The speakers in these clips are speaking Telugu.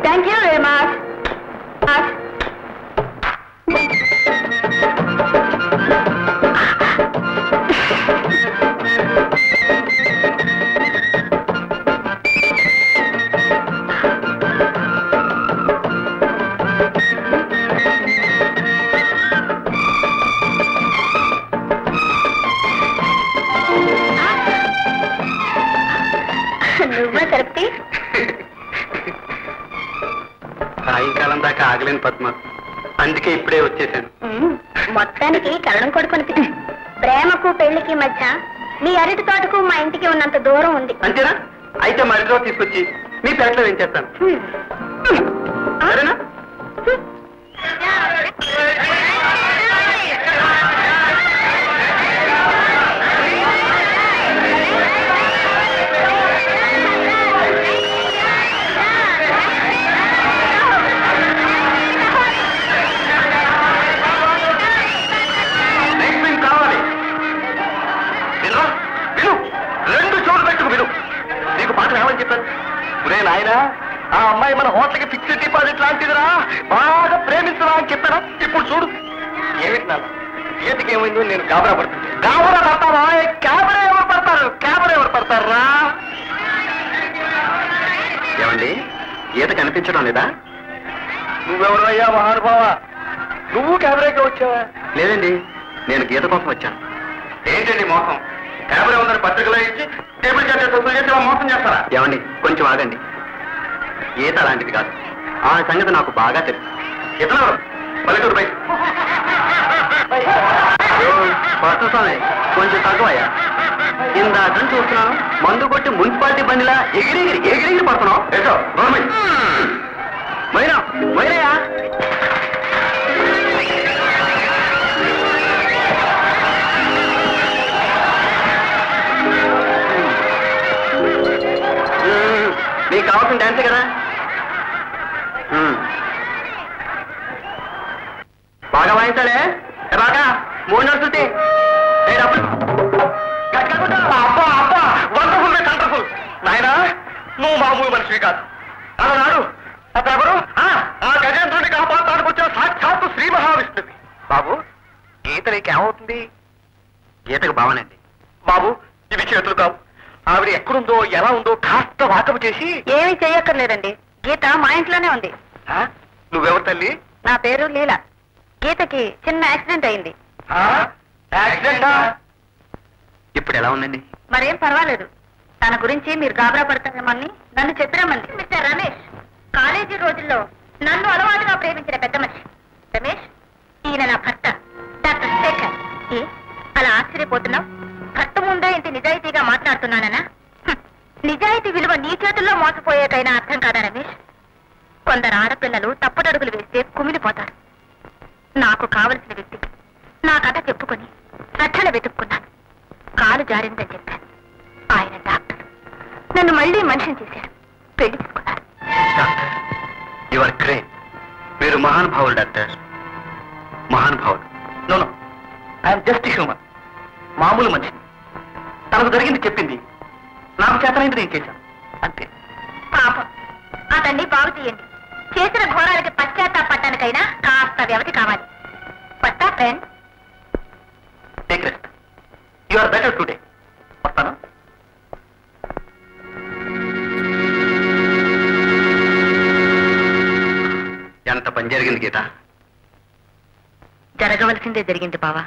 థ్యాంక్ యూ వెరీ మచ్ నువ్వా తిరుపతి సాయంకాలం దాకా ఆగలేను పద్మ అందుకే ఇప్పుడే వచ్చేసాను మొత్తానికి కరణం కొడుకునికి ప్రేమకు పెళ్లికి మధ్య మీ అరటి తోటకు మా ఇంటికి ఉన్నంత దూరం ఉంది అంతేనా అయితే మరిలో తీసుకొచ్చి మీ పెరట్లో ఏం చేస్తాను సరేనా నెక్స్ట్ టైం కావాలి విను విను రెండు చోట్ల పెట్టుకు విను నీకు పాటలు ఏమని చెప్పాను ఒరే నాయనా ఆ అమ్మాయి మన హోటల్కి ఫిక్స్డ్ డిపాజిట్ లాంటిదిరా బాగా ప్రేమించరా అని చెప్పాను ఇప్పుడు చూడు ఏమిటి నాన్న గీతకి ఏమైందో నేను గాబరా పడుతుంది గాబరా పడతావా క్యాబరా ఎవరు పడతారు క్యాబరా ఎవరు పడతారా ఏమండి గీత కనిపించడం లేదా నువ్వెవరయ్యా మహానుభావ నువ్వు కెమెరాకి వచ్చావా లేదండి నేను గీత కోసం వచ్చాను ఏంటండి మోసం కెమెరా ఉందని పత్రికలో ఇచ్చి టేబుల్ చార్జెస్ వసూలు చేసి ఇలా మోసం చేస్తారా ఏమండి కొంచెం ఆగండి గీత అలాంటిది కాదు ఆ సంగతి నాకు బాగా తెలుసు ఇతను పల్లెటూరు బయట స్వామి కొంచెం తక్కువయ్యా ఇందాక నుంచి చూస్తున్నాను మందు కొట్టి మున్సిపాలిటీ బండిలా ఎగిరిగిరి ఎగిరిగిరి పడుతున్నావు ఏటో గవర్నమెంట్ మైనా మైనయా నీకు కావాల్సిన డాన్సే కదా మ్మ్. బాగా వాయించాలే ఏ బాగా మూడు నడుస్తుంది ఏ డబ్బులు గట్టిగా కొట్టు. అబ్బా అబ్బా వండర్ఫుల్ వండర్ఫుల్ నాయనా నువ్వు మామూలు మనిషివి కాదు అలనాడు అతను ఆ ఆ గజేంద్రుని కాపాడటానికి వచ్చిన సాక్షాత్తు శ్రీ మహావిష్ణువి బాబు గీత నీకేమవుతుంది గీతకు బావనండి బాబు ఇవి చేతులు కావు ఆవిడ ఎక్కడుందో ఎలా ఉందో కాస్త వాకపు చేసి ఏమీ చెయ్యక్కర్లేదండి గీత మా ఇంట్లోనే ఉంది ఆ? నువ్వెవరు తల్లి నా పేరు లీల గీతకి చిన్న యాక్సిడెంట్ అయింది ఆ? యాక్సిడెంటా? ఇప్పుడు ఎలా ఉందండి మరేం పర్వాలేదు తన గురించి మీరు గాబరా పడతారేమని నన్ను చెప్పిరమంది మిస్టర్ రమేష్ కాలేజీ రోజుల్లో నన్ను అలవాటుగా ప్రేమించిన పెద్ద మనిషి రమేష్ ఈయన నా భర్త డాక్టర్ శేఖర్ ఏ అలా ఆశ్చర్యపోతున్నావు భర్త ముందే ఇంత నిజాయితీగా మాట్లాడుతున్నాననా హ్మ్. నిజాయితీ విలువ నీ చేతుల్లో మోసపోయేకైనా అర్థం కాదా రమేష్ కొందరు ఆడపిల్లలు తప్పుడడుగులు వేస్తే కుమిలిపోతారు నాకు కావలసిన వ్యక్తికి నా కథ చెప్పుకొని రక్షణ వెతుక్కున్నాను కాలు జారిందని చెప్పాను ఆయన డాక్టర్ నన్ను మళ్ళీ మనిషిని చేశారు పెళ్లి చేసుకున్నారు డాక్టర్ యు ఆర్ గ్రేట్ మీరు మహానుభావులు డాక్టర్ మహానుభావులు no no I'm just human మామూలు మనిషి తనకు జరిగింది చెప్పింది నాకు చేతనైంది నేను చేశాను అంతే పాపం అతన్ని బాగు తీయండి చేసిన ఘోరాలకి పశ్చాత్తాపడటానికైనా కాస్త వ్యవధి కావాలి పట్టా friend take rest you are better today వస్తాను ఎంత పని జరిగింది గీత జరగవలసిందే జరిగింది బావా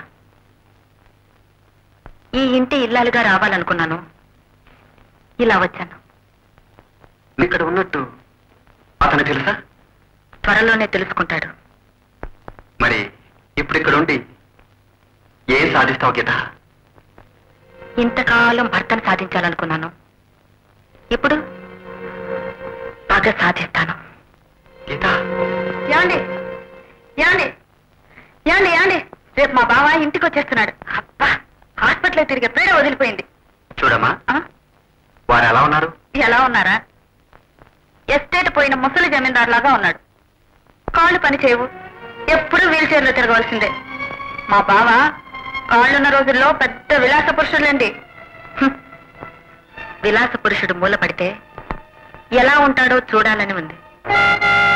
ఈ ఇంటి ఇల్లాలుగా రావాలనుకున్నాను ఇలా వచ్చాను ఇక్కడ ఉన్నట్టు అతను తెలుసా త్వరలోనే తెలుసుకుంటాడు మరి ఇప్పుడు ఇక్కడ ఉండి ఏం సాధిస్తావు గీత ఇంతకాలం భర్తను సాధించాలనుకున్నాను ఇప్పుడు పగ సాధిస్తాను గీత యాండి యాండి యాండి యాండి రేపు మా బావ ఇంటికి వచ్చేస్తున్నాడు అబ్బా హాస్పిటల్ తిరిగే పీడ వదిలిపోయింది చూడమ్మా ఆ? వారు ఎలా ఉన్నారు ఎలా ఉన్నారా ఎస్టేట్ పోయిన ముసలి జమీందార్ లాగా ఉన్నాడు కాళ్ళు పని చేయవు ఎప్పుడూ వీల్ చైర్లో తిరగవలసిందే మా బావ కాళ్ళున్న రోజుల్లో పెద్ద విలాస పురుషుడండి హ్మ్. విలాస పురుషుడు మూల పడితే ఎలా ఉంటాడో చూడాలని ఉంది ఆ